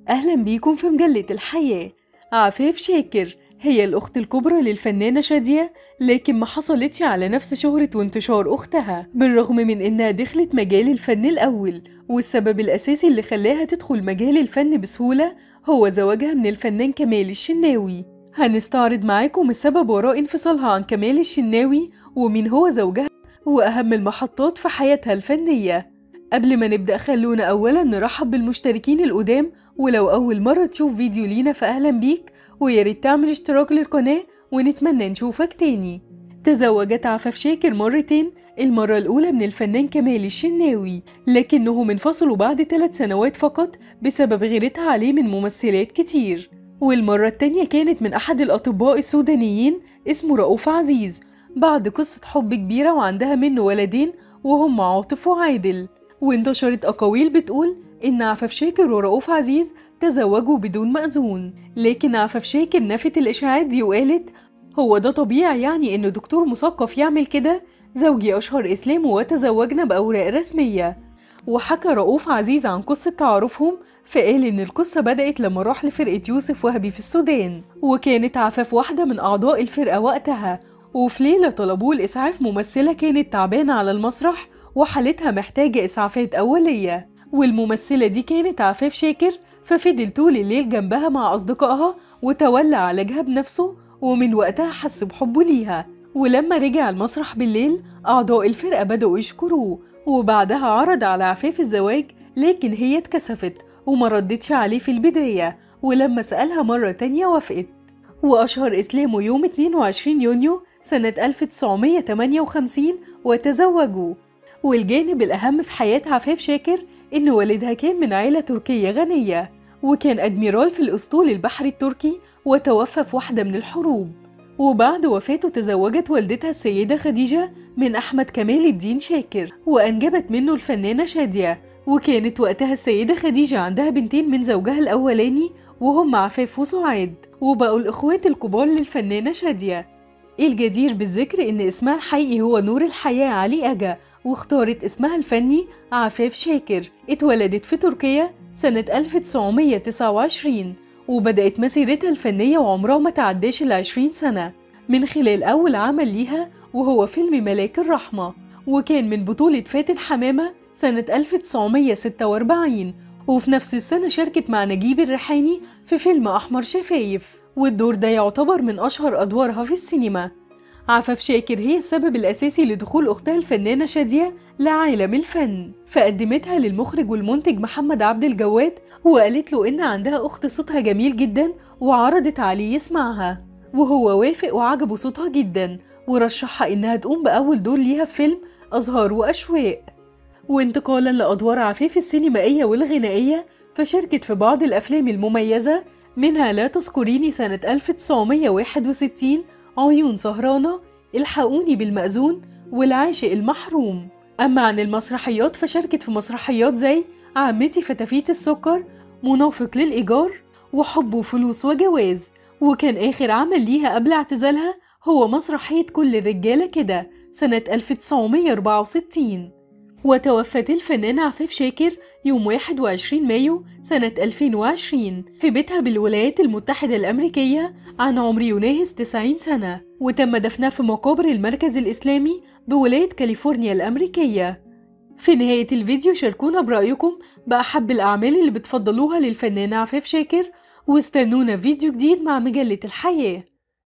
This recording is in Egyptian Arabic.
أهلا بيكم في مجلة الحياة عفاف شاكر هي الأخت الكبرى للفنانة شادية لكن ما حصلتش على نفس شهرة وانتشار أختها بالرغم من إنها دخلت مجال الفن الأول والسبب الأساسي اللي خلاها تدخل مجال الفن بسهولة هو زواجها من الفنان كمال الشناوي هنستعرض معاكم السبب وراء انفصالها عن كمال الشناوي ومين هو زوجها وأهم المحطات في حياتها الفنية قبل ما نبدأ خلونا أولا نرحب بالمشتركين القدام ولو أول مرة تشوف فيديو لينا فأهلا بيك وياريت تعمل اشتراك للقناة ونتمنى نشوفك تاني تزوجت عفاف شاكر مرتين المرة الأولى من الفنان كمال الشناوي لكنهم انفصلوا بعد ثلاث سنوات فقط بسبب غيرتها عليه من ممثلات كتير والمرة التانية كانت من أحد الأطباء السودانيين اسمه رؤوف عزيز بعد قصة حب كبيرة وعندها منه ولدين وهم عاطف وعادل وانتشرت أقاويل بتقول إن عفاف شاكر ورؤوف عزيز تزوجوا بدون مأذون لكن عفاف شاكر نفت الإشاعات دي وقالت هو ده طبيعي يعني إن دكتور مثقف يعمل كده زوجي أشهر إسلام وتزوجنا بأوراق رسمية وحكى رؤوف عزيز عن قصة تعارفهم فقال إن القصة بدأت لما راح لفرقة يوسف وهبي في السودان وكانت عفاف واحدة من أعضاء الفرقة وقتها وفي ليلة طلبوه الإسعاف ممثلة كانت تعبانة على المسرح وحالتها محتاجة إسعافات أولية والممثلة دي كانت عفاف شاكر ففضل طول الليل جنبها مع أصدقائها وتولى علاجها بنفسه ومن وقتها حس بحبه ليها ولما رجع المسرح بالليل أعضاء الفرقة بدأوا يشكروه وبعدها عرض على عفاف الزواج لكن هي اتكسفت وما ردتش عليه في البداية ولما سألها مرة تانية وافقت وأشهر إسلامه يوم 22 يونيو سنة 1958 وتزوجوا والجانب الأهم في حياة عفاف شاكر إن والدها كان من عيلة تركية غنية وكان أدميرال في الأسطول البحري التركي وتوفى في واحدة من الحروب وبعد وفاته تزوجت والدتها السيدة خديجة من أحمد كمال الدين شاكر وأنجبت منه الفنانة شادية وكانت وقتها السيدة خديجة عندها بنتين من زوجها الأولاني وهم عفاف وسعاد وبقوا الإخوات الكبار للفنانة شادية الجدير بالذكر إن اسمها الحقيقي هو نور الحياة علي أجا واختارت اسمها الفني عفاف شاكر اتولدت في تركيا سنة 1929 وبدأت مسيرتها الفنية وعمرها ما تعداش العشرين سنة من خلال أول عمل ليها وهو فيلم ملاك الرحمة وكان من بطولة فاتن حمامة سنة 1946 وفي نفس السنة شاركت مع نجيب الريحاني في فيلم أحمر شفايف والدور ده يعتبر من أشهر أدوارها في السينما عفاف شاكر هي السبب الأساسي لدخول أختها الفنانة شادية لعالم الفن فقدمتها للمخرج والمنتج محمد عبد الجواد وقالت له إن عندها أخت صوتها جميل جدا وعرضت عليه يسمعها وهو وافق وعجبه صوتها جدا ورشحها إنها تقوم بأول دور ليها في فيلم أزهار وأشواق وانتقالا لأدوار عفاف السينمائية والغنائية فشاركت في بعض الأفلام المميزة منها لا تذكريني سنة 1961 عيون سهرانة الحقوني بالمأذون والعاشق المحروم أما عن المسرحيات فشاركت في مسرحيات زي عمتي فتافيت السكر منافق للإيجار وحب وفلوس وجواز وكان آخر عمل ليها قبل اعتزالها هو مسرحية كل الرجالة كده سنة 1964 وتوفت الفنانة عفاف شاكر يوم 21 مايو سنة 2020 في بيتها بالولايات المتحدة الأمريكية عن عمر يناهز 90 سنة وتم دفنها في مقابر المركز الإسلامي بولاية كاليفورنيا الأمريكية في نهاية الفيديو شاركونا برأيكم بأحب الأعمال اللي بتفضلوها للفنانة عفاف شاكر واستنونا فيديو جديد مع مجلة الحياة